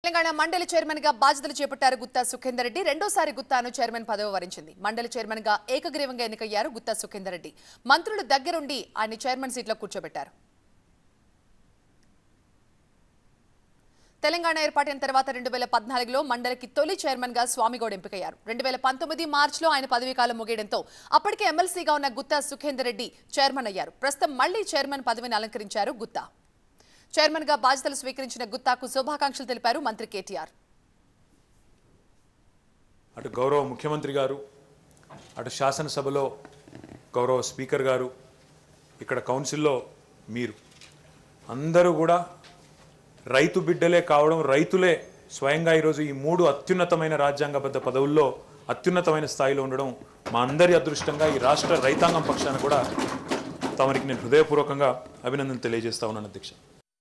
తెలంగాణ మండలి చైర్మన్ గా బాధ్యతలు చేపట్టారు గుత్తా సుఖేందర్ రెడ్డి రెండోసారి గుత్తాను చైర్మన్ పదవి వరించింది మండలి చైర్మన్ గా ఏకగ్రీవంగా ఎన్నికయ్యారు గుత్తా సుఖేందర్ రెడ్డి మంత్రులు దగ్గరుండి ఆయన చైర్మన్ సీట్లో కూర్చోబెట్టారు తెలంగాణ ఏర్పాటైన తర్వాత రెండు వేల పద్నాలుగులో మండలికి తొలి చైర్మన్ గా స్వామిగౌడ్ ఎంపికయ్యారు రెండు వేల పంతొమ్మిది మార్చిలో ఆయన పదవీ కాలం ముగియడంతో అప్పటికే ఎమ్మెల్సీగా ఉన్న గుత్తా సుఖేందర్ రెడ్డి చైర్మన్ అయ్యారు ప్రస్తుతం మళ్లీ చైర్మన్ పదవిని అలంకరించారు గుత్తా చైర్మన్ గా బాధ్యతలు స్వీకరించిన గుత్తాకు శుభాకాంక్షలు తెలిపారు మంత్రి కేటీఆర్ అటు గౌరవ ముఖ్యమంత్రి గారు అటు శాసనసభలో గౌరవ స్పీకర్ గారు ఇక్కడ కౌన్సిల్లో మీరు అందరూ కూడా రైతు బిడ్డలే కావడం రైతులే స్వయంగా ఈరోజు ఈ మూడు అత్యున్నతమైన రాజ్యాంగబద్ధ పదవుల్లో అత్యున్నతమైన స్థాయిలో ఉండడం మా అందరి అదృష్టంగా ఈ రాష్ట్ర రైతాంగం పక్షాన కూడా తమరికి నేను హృదయపూర్వకంగా అభినందన తెలియజేస్తా ఉన్నాను అధ్యక్ష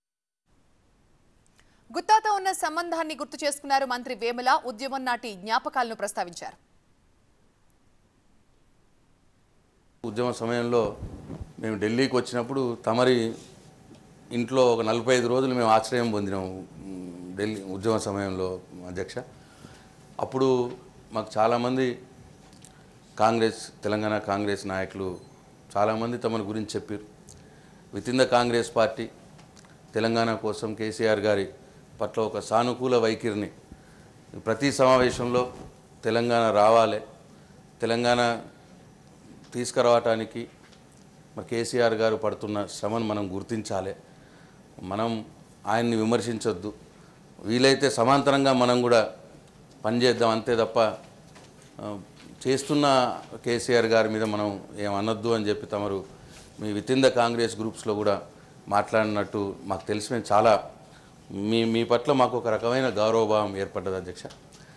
గుత్తాతో ఉన్న సంబంధాన్ని గుర్తు చేసుకున్నారు మంత్రి వేముల ఉద్యమం నాటి జ్ఞాపకాలను ప్రస్తావించారు ఉద్యమ సమయంలో మేము ఢిల్లీకి వచ్చినప్పుడు తమరి ఇంట్లో ఒక నలభై ఐదు రోజులు మేము ఆశ్రయం పొందినాము మ్, ఢిల్లీ ఉద్యమ సమయంలో అధ్యక్ష అప్పుడు మాకు చాలామంది కాంగ్రెస్ తెలంగాణ కాంగ్రెస్ నాయకులు చాలామంది తమని గురించి చెప్పారు within the Congress party Telangana కోసం కేసీఆర్ గారి పట్ల ఒక సానుకూల వైఖరిని ప్రతి సమావేశంలో తెలంగాణ రావాలి తెలంగాణ తీసుకురావటానికి మరి కేసీఆర్ గారు పడుతున్న శ్రమను మనం గుర్తించాలి మనం ఆయన్ని విమర్శించొద్దు వీలైతే సమాంతరంగా మనం కూడా పనిచేద్దాం అంతే తప్ప ఆ, చేస్తున్న కేసీఆర్ గారి మీద మనం ఏం అనొద్దు అని చెప్పి తమరు మీ విత్ ఇన్ ద కాంగ్రెస్ గ్రూప్స్లో కూడా మాట్లాడినట్టు మాకు తెలిసి మేము చాలా మీ మీ పట్ల మాకు ఒక రకమైన గౌరవభావం ఏర్పడ్డది అధ్యక్ష